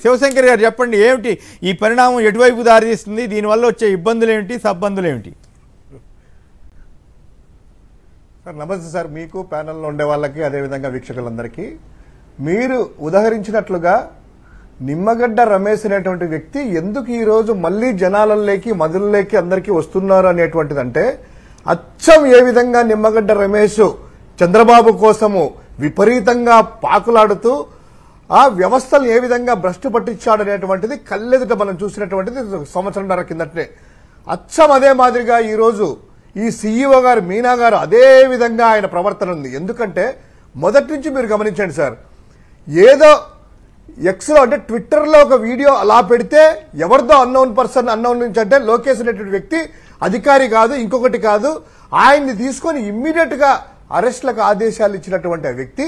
శివశంకర్ గారు చెప్పండి ఏమిటి ఈ పరిణామం ఎటువైపు దారితీస్తుంది దీనివల్ల వచ్చే ఇబ్బందులు ఏమిటి సబ్బందులు ఏమిటి సార్ నమస్తే సార్ మీకు ప్యానల్లో ఉండే వాళ్ళకి అదేవిధంగా వీక్షకులందరికీ మీరు ఉదహరించినట్లుగా నిమ్మగడ్డ రమేష్ అనేటువంటి వ్యక్తి ఎందుకు ఈ రోజు మళ్ళీ జనాలలోకి మధుల్లోకి అందరికీ వస్తున్నారు అనేటువంటిదంటే అచ్చం ఏ విధంగా నిమ్మగడ్డ రమేష్ చంద్రబాబు కోసము విపరీతంగా పాకులాడుతూ ఆ వ్యవస్థలు ఏ విధంగా భ్రష్టు పట్టించాడు అనేటువంటిది కళ్ళెదుట మనం చూసినటువంటిది సంవత్సరంన్నర కిందటనే అచ్చం అదే మాదిరిగా ఈ రోజు ఈ సీఈఓ గారు మీనా గారు అదే విధంగా ఆయన ప్రవర్తన ఉంది ఎందుకంటే మొదటి నుంచి మీరు గమనించండి సార్ ఏదో ఎక్స్లో అంటే ట్విట్టర్లో ఒక వీడియో అలా పెడితే ఎవరిదో అన్నోన్ పర్సన్ అన్నోన్ నుంచి అంటే లోకేష్ అనేటువంటి వ్యక్తి అధికారి కాదు ఇంకొకటి కాదు ఆయన్ని తీసుకొని ఇమ్మీడియట్ గా అరెస్ట్లకు ఆదేశాలు ఇచ్చినటువంటి ఆ వ్యక్తి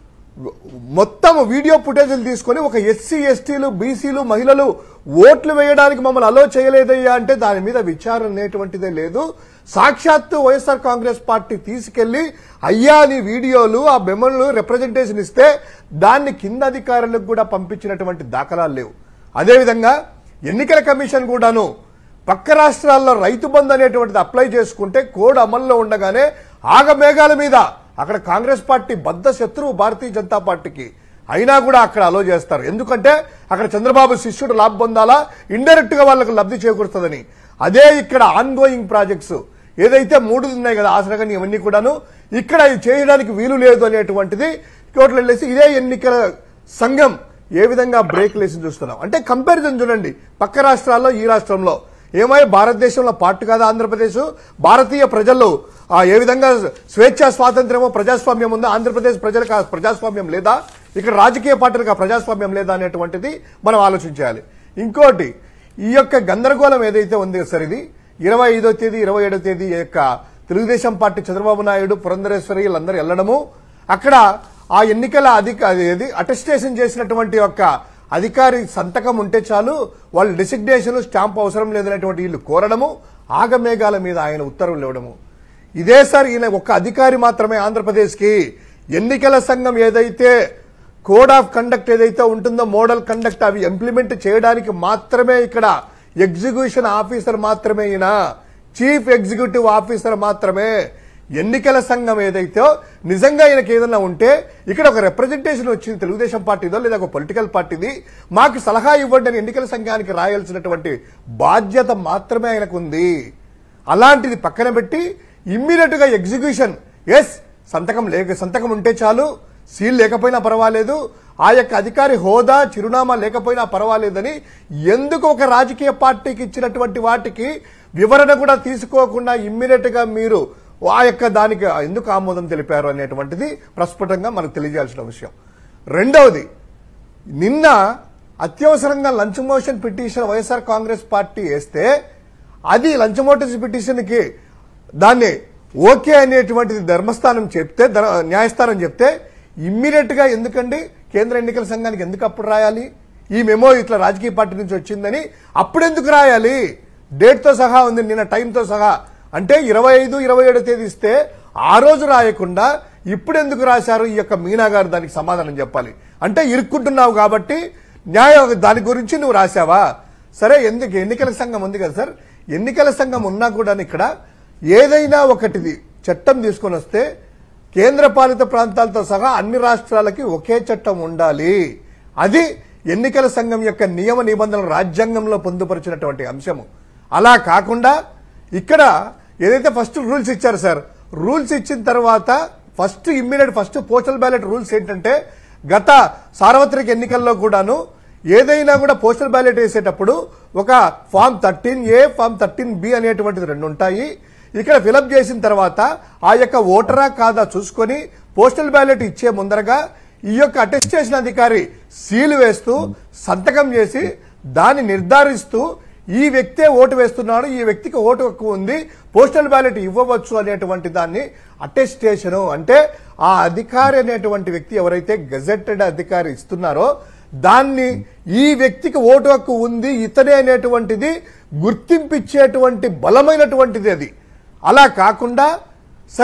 మొత్తం వీడియో ఫుటేజీలు తీసుకొని ఒక ఎస్సీ ఎస్టీలు బీసీలు మహిళలు ఓట్లు వేయడానికి మమ్మల్ని అలో చేయలేదయ్యా అంటే దాని మీద విచారణ అనేటువంటిదే లేదు సాక్షాత్తు వైఎస్ఆర్ కాంగ్రెస్ పార్టీ తీసుకెళ్లి అయ్యా నీ వీడియోలు ఆ బెమ్మలు రిప్రజెంటేషన్ ఇస్తే దాన్ని కింద అధికారులకు కూడా పంపించినటువంటి దాఖలాలు లేవు అదేవిధంగా ఎన్నికల కమిషన్ కూడాను పక్క రాష్ట్రాల్లో రైతు బంధు అనేటువంటిది అప్లై చేసుకుంటే కోడ్ అమల్లో ఉండగానే ఆగమేఘాల మీద అక్కడ కాంగ్రెస్ పార్టీ బద్ద శత్రువు భారతీయ జనతా పార్టీకి అయినా కూడా అక్కడ అలో చేస్తారు ఎందుకంటే అక్కడ చంద్రబాబు శిష్యుడు లాభ పొందాలా ఇండైరెక్ట్ గా వాళ్ళకు లబ్ధి చేకూరుతుందని అదే ఇక్కడ ఆన్ గోయింగ్ ప్రాజెక్ట్స్ ఏదైతే మూడు ఉన్నాయి కదా ఆసరగని ఇవన్నీ కూడాను ఇక్కడ ఇది చేయడానికి వీలు లేదు అనేటువంటిది కోర్టులు వెళ్ళేసి ఇదే ఎన్నికల సంఘం ఏ విధంగా బ్రేక్ లేసి చూస్తున్నాం అంటే కంపారిజన్ చూడండి పక్క రాష్ట్రాల్లో ఈ రాష్ట్రంలో ఏమై భారతదేశంలో పార్ట్ కాదా ఆంధ్రప్రదేశ్ భారతీయ ప్రజలు ఆ, ఏ విధంగా స్వేచ్ఛ స్వాతంత్ర్యమో ప్రజాస్వామ్యం ఉందో ఆంధ్రప్రదేశ్ ప్రజలకు ఆ ప్రజాస్వామ్యం లేదా ఇక్కడ రాజకీయ పార్టీలకు ఆ ప్రజాస్వామ్యం లేదా అనేటువంటిది మనం ఆలోచించాలి ఇంకోటి ఈ యొక్క గందరగోళం ఏదైతే ఉంది సార్ ఇది ఇరవై ఐదో తేదీ ఇరవై ఏడో తేదీ ఈ యొక్క తెలుగుదేశం పార్టీ చంద్రబాబు నాయుడు పురంధరేశ్వరి వీళ్ళందరూ వెళ్ళడము అక్కడ ఆ ఎన్నికల అధిక ఏది అటెస్టేషన్ చేసినటువంటి యొక్క అధికారి సంతకం ఉంటే చాలు వాళ్ళు డిసిగ్నేషన్ స్టాంప్ అవసరం లేదనేటువంటి వీళ్ళు కోరడము ఆగమేఘాల మీద ఆయన ఉత్తర్వులు ఇవ్వడము ఇదే సార్ ఈయన ఒక అధికారి మాత్రమే ఆంధ్రప్రదేశ్కి ఎన్నికల సంఘం ఏదైతే కోడ్ ఆఫ్ కండక్ట్ ఏదైతే ఉంటుందో మోడల్ కండక్ట్ అవి ఇంప్లిమెంట్ చేయడానికి మాత్రమే ఇక్కడ ఎగ్జిక్యూషన్ ఆఫీసర్ మాత్రమే ఈయన చీఫ్ ఎగ్జిక్యూటివ్ ఆఫీసర్ మాత్రమే ఎన్నికల సంఘం ఏదైతే నిజంగా ఈయనకి ఏదైనా ఉంటే ఇక్కడ ఒక రిప్రజెంటేషన్ వచ్చింది తెలుగుదేశం పార్టీదో లేదా ఒక పొలిటికల్ పార్టీది మాకు సలహా ఇవ్వండి అని ఎన్నికల సంఘానికి రాయాల్సినటువంటి బాధ్యత మాత్రమే ఆయనకు ఉంది అలాంటిది పక్కన పెట్టి ఇమ్మీడియట్ గా ఎగ్జిక్యూషన్ ఎస్ సంతకం లేక సంతకం ఉంటే చాలు సీల్ లేకపోయినా పర్వాలేదు ఆ యొక్క అధికారి హోదా చిరునామా లేకపోయినా పర్వాలేదని ఎందుకు ఒక రాజకీయ పార్టీకి ఇచ్చినటువంటి వాటికి వివరణ కూడా తీసుకోకుండా ఇమ్మీడియట్ గా మీరు ఆ యొక్క దానికి ఎందుకు ఆమోదం తెలిపారు అనేటువంటిది ప్రస్ఫుటంగా మనకు తెలియజేయాల్సిన విషయం రెండవది నిన్న అత్యవసరంగా lunch motion petition YSR Congress party వేస్తే అది లంచ్ మోషన్ పిటిషన్కి దాన్ని ఓకే అనేటువంటిది ధర్మస్థానం చెప్తే ధర- న్యాయస్థానం చెప్తే ఇమ్మీడియట్ గా ఎందుకండి కేంద్ర ఎన్నికల సంఘానికి ఎందుకు అప్పుడు రాయాలి ఈ మెమో ఇట్లా రాజకీయ పార్టీ నుంచి వచ్చిందని అప్పుడెందుకు రాయాలి డేట్ తో సహా ఉంది నిన్న టైంతో సహా అంటే ఇరవై ఐదు ఇరవై ఏడు తేదీ ఇస్తే ఆ రోజు రాయకుండా ఇప్పుడు ఎందుకు రాశారు ఈ యొక్క మీనా గారు దానికి సమాధానం చెప్పాలి అంటే ఇరుక్కుంటున్నావు కాబట్టి న్యాయ దాని గురించి నువ్వు రాశావా సరే ఎందుకు ఎన్నికల సంఘం ఉంది కదా సార్ ఎన్నికల సంఘం ఉన్నా కూడా ఇక్కడ ఏదైనా ఒకటిది చట్టం తీసుకొని వస్తే కేంద్ర పాలిత ప్రాంతాలతో సహా అన్ని రాష్ట్రాలకి ఒకే చట్టం ఉండాలి అది ఎన్నికల సంఘం యొక్క నియమ నిబంధనలు రాజ్యాంగంలో పొందుపరిచినటువంటి అంశము అలా కాకుండా ఇక్కడ ఏదైతే ఫస్ట్ రూల్స్ ఇచ్చారు సార్ రూల్స్ ఇచ్చిన తర్వాత first immediate first postal ballot rules ఏంటంటే గత సార్వత్రిక ఎన్నికల్లో కూడాను ఏదైనా కూడా పోస్టల్ బ్యాలెట్ వేసేటప్పుడు ఒక form thirteen A form thirteen B అనేటువంటిది రెండు ఉంటాయి ఇక్కడ ఫిలప్ చేసిన తర్వాత ఆ యొక్క ఓటరా కాదా చూసుకొని పోస్టల్ బ్యాలెట్ ఇచ్చే ముందరగా ఈ యొక్క అటెస్టేషన్ అధికారి సీల్ వేస్తూ సంతకం చేసి దాన్ని నిర్ధారిస్తూ ఈ వ్యక్తే ఓటు వేస్తున్నాడు ఈ వ్యక్తికి ఓటు హక్కు ఉంది పోస్టల్ బ్యాలెట్ ఇవ్వవచ్చు అనేటువంటి దాన్ని అటెస్టేషన్ అంటే ఆ అధికారి అనేటువంటి వ్యక్తి ఎవరైతే గెజెటెడ్ అధికారి ఇస్తున్నారో దాన్ని ఈ వ్యక్తికి ఓటు హక్కు ఉంది ఇతనే అనేటువంటిది గుర్తింపిచ్చేటువంటి బలమైనటువంటిది అది అలా కాకుండా సరే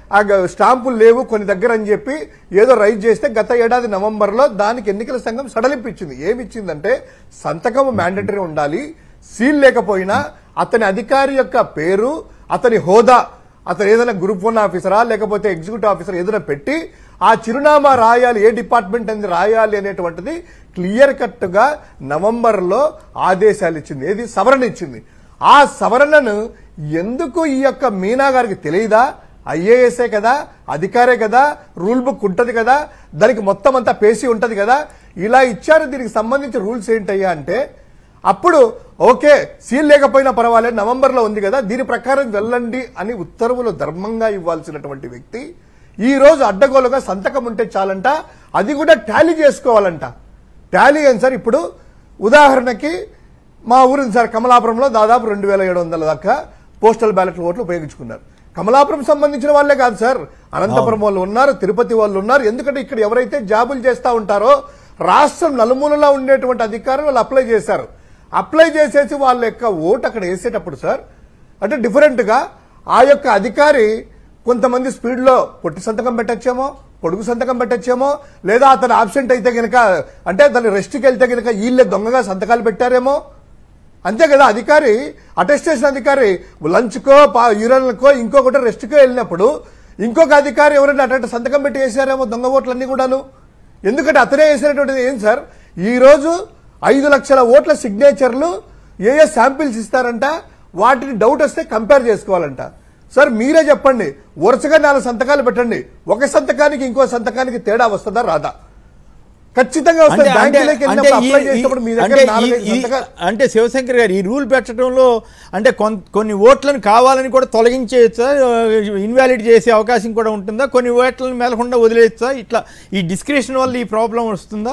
ఆ గ- స్టాంపులు లేవు కొన్ని దగ్గర అని చెప్పి ఏదో రైజ్ చేస్తే గత ఏడాది నవంబర్లో దానికి ఎన్నికల సంఘం సడలింపు ఇచ్చింది ఏమి ఇచ్చిందంటే సంతకం మ్యాండటరీ ఉండాలి సీల్ లేకపోయినా అతని అధికారి యొక్క పేరు అతని హోదా అతను ఏదైనా గ్రూప్ వన్ ఆఫీసరా లేకపోతే ఎగ్జిక్యూటివ్ ఆఫీసర్ ఏదైనా పెట్టి ఆ చిరునామా రాయాలి ఏ డిపార్ట్మెంట్ అనేది రాయాలి అనేటువంటిది క్లియర్ కట్ గా నవంబర్ లో ఆదేశాలు ఇచ్చింది ఏది సవరణ ఇచ్చింది ఆ సవరణను ఎందుకు ఈ యొక్క మీనా గారికి తెలియదా ఐఏఎస్ఏ కదా అధికారే కదా రూల్ బుక్ ఉంటది కదా దానికి మొత్తం అంతా పేసి ఉంటది కదా ఇలా ఇచ్చారు దీనికి సంబంధించి రూల్స్ ఏంటయ్యా అంటే అప్పుడు ఓకే సీల్ లేకపోయినా పర్వాలేదు నవంబర్లో ఉంది కదా దీని ప్రకారం వెళ్ళండి అని ఉత్తర్వులు ధర్మంగా ఇవ్వాల్సినటువంటి వ్యక్తి ఈ రోజు అడ్డగోలుగా సంతకం ఉంటే చాలంట అది కూడా టాలీ చేసుకోవాలంట టాలీ ఏం సార్ ఇప్పుడు ఉదాహరణకి మా ఊరు ఉంది సార్ కమలాపురంలో దాదాపు రెండు వేల ఏడు వందల దాకా పోస్టల్ బ్యాలెట్ ఓట్లు ఉపయోగించుకున్నారు కమలాపురం సంబంధించిన వాళ్ళే కాదు సార్ అనంతపురం వాళ్ళు ఉన్నారు తిరుపతి వాళ్ళు ఉన్నారు ఎందుకంటే ఇక్కడ ఎవరైతే జాబులు చేస్తా ఉంటారో రాష్ట్రం నలుమూలలా ఉండేటువంటి అధికారులు వాళ్ళు అప్లై చేశారు అప్లై చేసేసి వాళ్ళ యొక్క ఓటు అక్కడ వేసేటప్పుడు సార్ అంటే డిఫరెంట్ గా ఆ యొక్క అధికారి కొంతమంది స్పీడ్ లో పొట్టి సంతకం పెట్టచ్చేమో పొడుగు సంతకం పెట్టచ్చేమో లేదా అతను ఆబ్సెంట్ అయితే గనక అంటే అతను రెస్ట్కి వెళ్తే గనక వీళ్ళే దొంగగా సంతకాలు పెట్టారేమో అంతే కదా అధికారి అటెస్టేషన్ అధికారి లంచ్కో యూరన్కో ఇంకొకటి రెస్ట్కో వెళ్ళినప్పుడు ఇంకొక అధికారి ఎవరైనా అటు సంతకం పెట్టి వేసారేమో దొంగ ఓట్లన్నీ కూడాను ఎందుకంటే అతనే వేసినటువంటిది ఏం సార్ ఈ రోజు ఐదు లక్షల ఓట్ల సిగ్నేచర్లు ఏ ఏ శాంపిల్స్ ఇస్తారంట వాటిని డౌట్ వస్తే కంపేర్ చేసుకోవాలంట సార్ మీరే చెప్పండి వరుసగా నాలుగు సంతకాలు పెట్టండి ఒక సంతకానికి ఇంకో సంతకానికి తేడా వస్తుందా రాదా ఖచ్చితంగా వస్తుంది అంటే అంటే బ్యాంకులోకి అంటే వెళ్ళినప్పుడు అప్లై ఈ- చేసినప్పుడు మీ ఈ- దగ్గర అంటే నాలుగైదు ఈ- ఈ- సంతకాలు అంటే శివశంకర్ గారు ఈ రూల్ పెట్టడంలో అంటే కొన్- కొన్ని ఓట్లను కావాలని కూడా తొలగించేయచ్చా ఇన్వాలిడ్ చేసే అవకాశం కూడా ఉంటుందా కొన్ని ఓట్లను మేలకుండా వదిలేయచ్చా ఇట్లా ఈ డిస్క్రిప్షన్ వల్ల ఈ ప్రాబ్లం వస్తుందా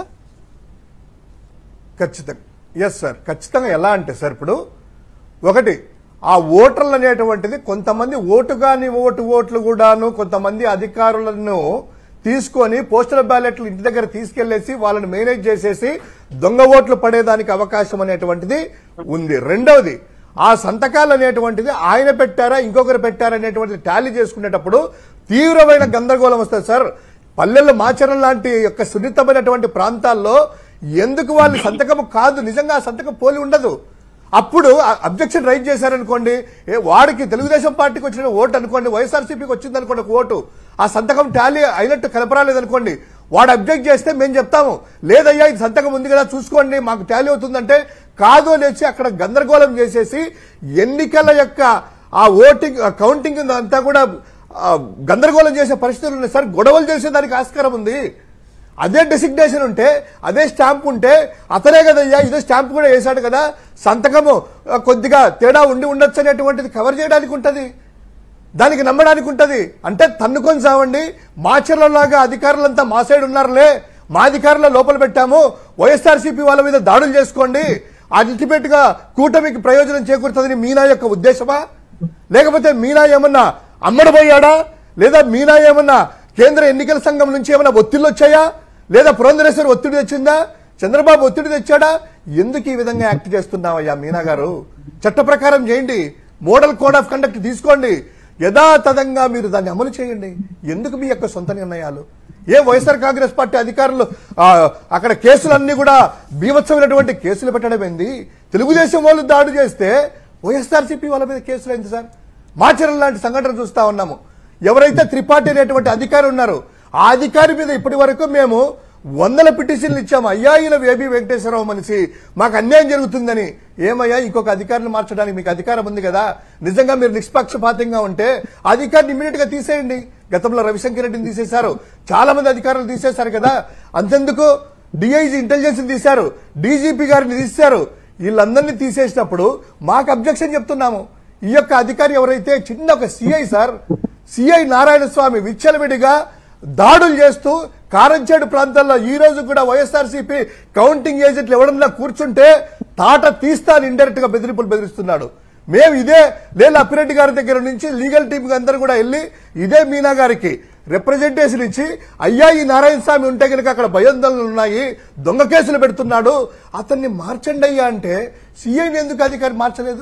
ఖచ్చితంగా ఎస్ సార్ ఖచ్చితంగా ఎలా అంటే సార్ ఇప్పుడు ఒకటి ఆ ఓటర్లు అనేటువంటిది కొంతమంది ఓటు కాని ఓటు ఓట్లు కూడాను కొంతమంది అధికారులను తీసుకొని పోస్టల్ బ్యాలెట్లు ఇంటి దగ్గర తీసుకెళ్లేసి వాళ్ళని మేనేజ్ చేసేసి దొంగ ఓట్లు పడేదానికి అవకాశం అనేటువంటిది ఉంది రెండవది ఆ సంతకాలు అనేటువంటిది ఆయన పెట్టారా ఇంకొకరు పెట్టారా అనేటువంటిది టాలీ చేసుకునేటప్పుడు తీవ్రమైన గందరగోళం వస్తుంది సార్ పల్లెల్లో మాచరం లాంటి యొక్క సున్నితమైనటువంటి ప్రాంతాల్లో ఎందుకు వాళ్ళు సంతకం కాదు నిజంగా ఆ సంతకం పోలి ఉండదు అప్పుడు అబ్జెక్షన్ రైజ్ చేశారనుకోండి ఏ వాడికి తెలుగుదేశం పార్టీకి వచ్చిన ఓటు అనుకోండి వైఎస్ఆర్సీపీకి వచ్చింది అనుకోండి ఒక ఓటు ఆ సంతకం టాలీ అయినట్టు కలపరాలేదనుకోండి వాడు అబ్జెక్ట్ చేస్తే మేము చెప్తాము లేదయ్యా ఇది సంతకం ఉంది కదా చూసుకోండి మాకు టాలీ అవుతుందంటే కాదు అనేసి అక్కడ గందరగోళం చేసేసి ఎన్నికల యొక్క ఆ ఓటింగ్ ఆ కౌంటింగ్ అంతా కూడా ఆ, గందరగోళం చేసే పరిస్థితులు ఉన్నాయి సార్ గొడవలు చేసేదానికి ఆస్కారం ఉంది అదే డెసిగ్నేషన్ ఉంటే అదే స్టాంప్ ఉంటే అతనే కదయ్యా ఇదే స్టాంప్ కూడా వేశాడు కదా సంతకము ఆ, కొద్దిగా తేడా ఉండి ఉండొచ్చు అనేటువంటిది కవర్ చేయడానికి ఉంటది దానికి నమ్మడానికి ఉంటది అంటే తన్నుకొని సావండి మాచర్లలాగా అధికారులంతా మా సైడ్ ఉన్నారులే మా అధికారుల లోపల పెట్టాము వైఎస్ఆర్సీపీ వాళ్ళ మీద దాడులు చేసుకోండి అల్టిమేట్ గా కూటమికి ప్రయోజనం చేకూరుతుందని మీనా యొక్క ఉద్దేశమా లేకపోతే మీనా ఏమన్నా అమ్మడబోయాడా లేదా మీనా ఏమన్నా కేంద్ర ఎన్నికల సంఘం నుంచి ఏమైనా ఒత్తిళ్ళు వచ్చాయా లేదా పురంధరేశ్వరి ఒత్తిడి తెచ్చిందా చంద్రబాబు ఒత్తిడి తెచ్చాడా ఎందుకు ఈ విధంగా యాక్ట్ చేస్తున్నావయ్యా మీనా గారు చట్ట ప్రకారం చేయండి మోడల్ కోడ్ ఆఫ్ కండక్ట్ తీసుకోండి యథాతథంగా మీరు దాన్ని అమలు చేయండి ఎందుకు మీ యొక్క సొంత నిర్ణయాలు ఏ వైఎస్ఆర్ కాంగ్రెస్ పార్టీ అధికారులు ఆ, అక్కడ కేసులన్నీ కూడా బీభత్సమైనటువంటి కేసులు పెట్టడం ఏంది తెలుగుదేశం వాళ్ళు దాడి చేస్తే వైఎస్ఆర్సీపీ వాళ్ళ మీద కేసులు అయింది సార్ మాచరం లాంటి సంఘటన చూస్తా ఉన్నాము ఎవరైతే త్రిపాఠి అనేటువంటి అధికారి ఉన్నారు ఆ అధికారి మీద ఇప్పటి వరకు మేము వందల పిటిషన్లు ఇచ్చాము అయ్యా ఈయన వేబి వెంకటేశ్వరరావు మనిషి మాకు అన్యాయం జరుగుతుందని ఏమయ్యా ఇంకొక అధికారిని మార్చడానికి మీకు అధికారం ఉంది కదా నిజంగా మీరు నిష్పక్షపాతంగా ఉంటే ఆ అధికారిని ఇమీడియట్ గా తీసేయండి గతంలో రవిశంకర్ రెడ్డిని తీసేశారు చాలా మంది అధికారులు తీసేశారు కదా అంతెందుకు డిఐజీ ఇంటెలిజెన్స్ తీశారు డీజీపీ గారిని తీశారు వీళ్ళందరినీ తీసేసినప్పుడు మాకు అబ్జెక్షన్ చెప్తున్నాము ఈ యొక్క అధికారి ఎవరైతే చిన్న ఒక CI sir CI Narayana Swamy విచ్చలవిడిగా దాడులు చేస్తూ కారంచేడు ప్రాంతాల్లో ఈ రోజు కూడా వైఎస్ఆర్సీపీ కౌంటింగ్ ఏజెంట్లు ఎవడన్నా కూర్చుంటే తాట తీస్తాను ఇండైరెక్ట్ గా బెదిరింపులు బెదిరిస్తున్నాడు మేము ఇదే లేల అప్పిరెడ్డి గారి దగ్గర నుంచి లీగల్ టీం అందరూ కూడా వెళ్ళి ఇదే మీనా గారికి రిప్రజెంటేషన్ ఇచ్చి అయ్యా ఈ నారాయణ స్వామి ఉంటే కనుక అక్కడ భయోందనలు ఉన్నాయి దొంగ కేసులు పెడుతున్నాడు అతన్ని మార్చండి అయ్యా అంటే సీఐని ఎందుకు అధికారి మార్చలేదు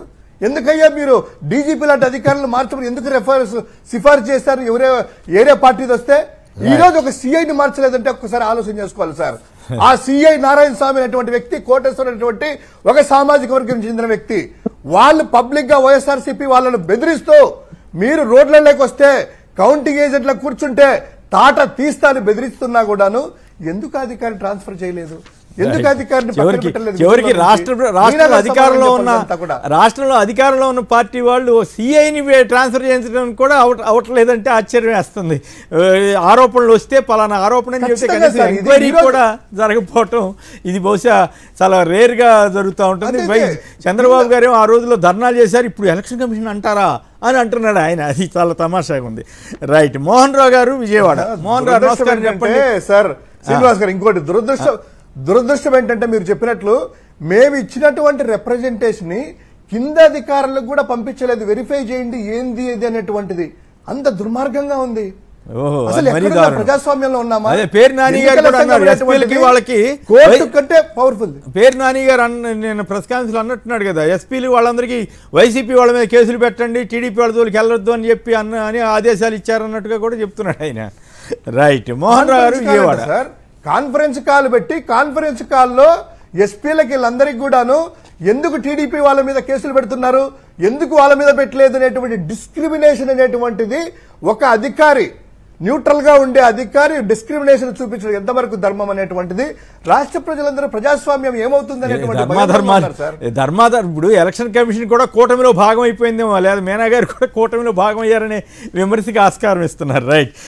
ఎందుకయ్యా మీరు డీజీపీ లాంటి అధికారులను మార్చమని ఎందుకు రెఫరెన్స్ సిఫార్సు చేస్తారు ఎవరే ఏరే పార్టీది వస్తే ఈ రోజు ఒక సిఐని మార్చలేదంటే ఒక్కసారి ఆలోచన చేసుకోవాలి సార్ ఆ సిఐ నారాయణ స్వామి అనేటువంటి వ్యక్తి కోటేశ్వర అనేటువంటి ఒక సామాజిక వర్గం చెందిన వ్యక్తి వాళ్ళు పబ్లిక్ గా వైఎస్ఆర్సీపీ వాళ్ళను బెదిరిస్తూ మీరు రోడ్లలోకి వస్తే కౌంటింగ్ ఏజెంట్లకు కూర్చుంటే తాట తీస్తాను బెదిరిస్తున్నా కూడాను ఎందుకు అధికారిని ట్రాన్స్ఫర్ చేయలేదు ఎందుకు అధికారిని పక్కన చివరికి పెట్టలేదు? చివరికి విజయవాడ రాష్ట్ర నుంచి? రాష్ట్రంలో మీరే అధికారంలో సమాధానం ఉన్న చెప్పండి అంతా కూడా. రాష్ట్రంలో అధికారంలో ఉన్న పార్టీ వాళ్ళు సిఐని ట్రాన్స్ఫర్ చేయించడం కూడా అవట అవట్లేదంటే ఆశ్చర్యం వేస్తుంది ఆ, ఆరోపణలు వస్తే పలానా ఆరోపణ అని చెప్తే ఖచ్చితంగా కనీసం సార్, ఇది ఎంక్వైరీ ఈరోజు- కూడా జరగకపోవటం ఇది బహుశా చాలా రేర్ గా జరుగుతూ ఉంటుంది అదే, పై అదే. చంద్రబాబు గారు ఆ రోజుల్లో ధర్నాలు చేశారు ఇప్పుడు ఎలక్షన్ కమిషన్ అంటారా అని అంటున్నాడు ఆయన అది చాలా తమాషాగా ఉంది రైట్ మోహన్ రావు గారు విజయవాడ మోహన్ రావు దురదృష్టం నమస్కారం చెప్పండి ఏంటంటే, సార్ శ్రీనివాస్ గారు ఇంకోటి దురదృష్టం దురదృష్టం ఏంటంటే మీరు చెప్పినట్లు మేము ఇచ్చినటువంటి రిప్రజెంటేషన్ ని కింద అధికారులకు కూడా పంపించలేదు వెరిఫై చేయండి ఏంది ఇది అనేటువంటిది అంత దుర్మార్గంగా ఉంది ఓహో, అసలు అది మరీ ఎక్కడున్నా దారుణం. ప్రజాస్వామ్యంలో ఉన్నామా అదే పేరు నాని గారు ఎన్నికల కూడా సంఘం అన్నారు, అనేటువంటిది ఎస్పీలకి వాళ్ళకి కోర్టు వై- కంటే పవర్ఫుల్ పేరు నాని గారు అన్న నేను ప్రెస్ కాన్ఫరెన్స్ అన్నట్టున్నాడు కదా ఎస్పీలు వాళ్ళందరికీ వైసీపీ వాళ్ళ మీద కేసులు పెట్టండి టీడీపీ వాళ్ళ జోలికి వెళ్ళొద్దు అని చెప్పి అన్న అని ఆదేశాలు ఇచ్చారన్నట్టుగా కూడా చెప్తున్నాడు ఆయన రైట్ మోహన్ రావు గారు కాన్ఫరెన్స్ కాల్ విజయవాడ అంట సార్ కాన్ఫరెన్స్ కాల్ పెట్టి కాన్ఫరెన్స్ కాల్లో ఎస్పీలకి వీళ్ళందరికీ కూడాను ఎందుకు టీడీపీ వాళ్ళ మీద కేసులు పెడుతున్నారు ఎందుకు వాళ్ళ మీద పెట్టలేదు అనేటువంటి డిస్క్రిమినేషన్ అనేటువంటిది ఒక అధికారి న్యూట్రల్ గా ఉండే అధికారి డిస్క్రిమినేషన్ చూపించడం ఎంతవరకు ధర్మం అనేటువంటిది రాష్ట్ర ప్రజలందరూ ప్రజాస్వామ్యం ఏమవుతుంది అనేటువంటి భయంలో ధర్మాధర్మాలు ఉన్నారు సార్ ధర్మాధర్ ఇప్పుడు ఎలక్షన్ కమిషన్ కూడా కూటమిలో భాగం అయిపోయిందేమో లేదా మేనా గారు కూడా కూటమిలో భాగం అయ్యారనే విమర్శకి ఆస్కారం ఇస్తున్నారు రైట్